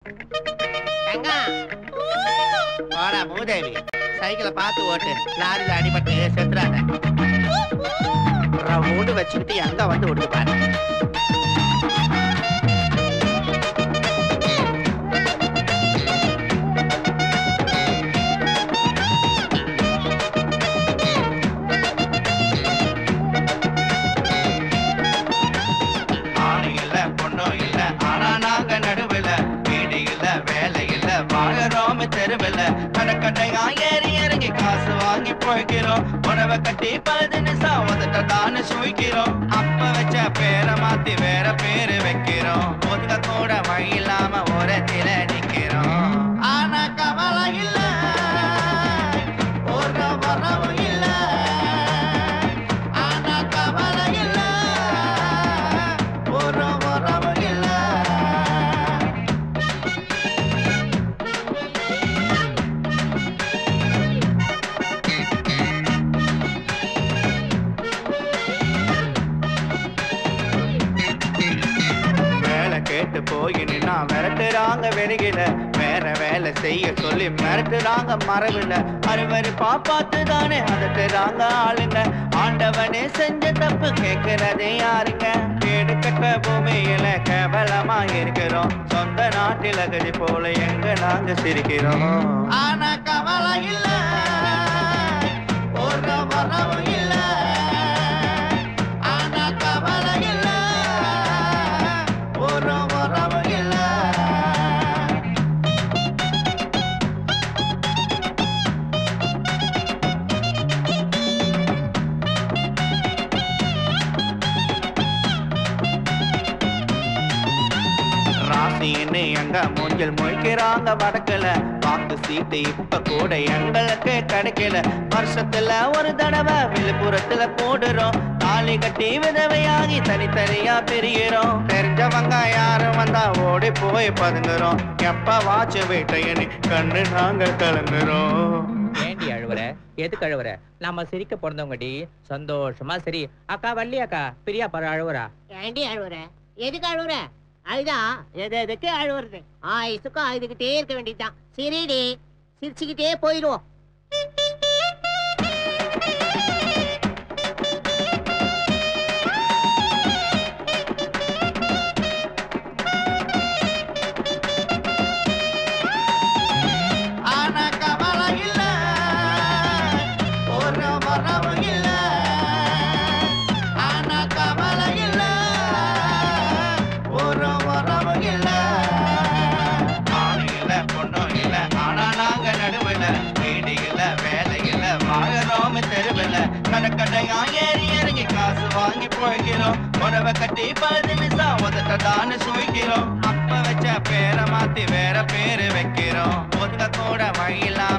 தங்கம் வாடா மூதேவி சைக்கிளை பார்த்து ஓட்டு லாரியில அடிபட்டு செத்துறாங்க ரவுண்டு வச்சுக்கிட்டு எங்க வந்து விடுது பாரு ஆணு இல்ல பொண்ணும் இல்ல ஆனா நாங்க நடுவுல வீடு இல்ல வேலை இல்ல வாழறோம் தெருவில் கடற்கட்டையா ஏறி இறங்கி காசு வாங்கி போய்க்கிறோம் உணவை கட்டி பழுது நிசா உதட்டான்னு சுழிக்கிறோம் அப்ப வச்ச பேரை மாத்தி வேற பேரு வைக்கிறோம் ஒதுங்க கூட வழி இல்லாம ஓரத்தில நிக்கிறோம் ஆனா கவலை இல்ல ஒரு வரவும் இல்ல ஆனா கவலை இல்ல ஒரு வரவும் இல்ல வேலை கேட்டு போய் நின்னா மிரட்டுறாங்க வெளியில வேற வேலை செய்ய சொல்லி மிரட்டுறாங்க மரபில்ல அறுவருப்பா பார்த்து தானே அதட்டுறாங்க ஆளுங்க ஆண்டவனே செஞ்ச தப்பு கேட்கிறதே யாருங்க கேடு கட்ட பூமியில கேவலமா இருக்கிறோம் சொந்த நாட்டில் அகதி போல எங்க நாங்க சிரிக்கிறோம் ஆனா கவலை இல்ல ஒரு வரவும் இல்ல ஆனா கவலை இல்ல ஒரு வரவும் இல்ல ராசின்னு எங்க மூஞ்சில் முழிக்கிறாங்க வடக்குல வாக்கு சீட்டு இப்ப கூட எங்களுக்கு கிடைக்கல வருஷத்துல ஒரு தடவை விழுப்புரத்துல போடுறோம் தாலி கட்டி விதவையாகி தனித்தனியா பிரிகிறோம் தெரிஞ்சவங்க யாரும் வந்தா ஓடி போய் பதுங்குறோம் எப்ப வாட்ச வீட்டையனி கண்ணு நாங்க கலங்குறோம் ஏண்டி அழுவுற எதுக்கு அழுவுற நம்ம சிரிக்க பிறந்தவங்கடி சந்தோஷமா சரி அக்கா வள்ளி அக்கா பிரியா பாரு அழுவுறா ஏண்டி அழுவுற எதுக்கு அழுவுற அதுதான் எது எதுக்கு அழுவுறது ஆயுசுக்கும் அழுதுகிட்டே இருக்க வேண்டியதுதான் சரிடி சிரிச்சுக்கிட்டே போயிடுவோம் ஆனா கவலை இல்ல ஒரு வரவும் இல்ல ஆனா கவலை இல்ல ஒரு வரவும் இல்ல ஆணு இல்ல பொண்ணும் இல்ல ஆனா நாங்க நடுவுல வீடு இல்ல வேலை இல்ல வாழறோம் தெருவில் கடற்கடையா ஏறி இறங்கி காசு வாங்கி போய்க்கிறோம் உறவை கட்டி பழுது நிசா உதட்டதான்னு சுழிக்கிறோம் அப்ப வச்ச பேரை மாத்தி வேற பேரு வைக்கிறோம் ஒதுங்க கூட வழி இல்லாம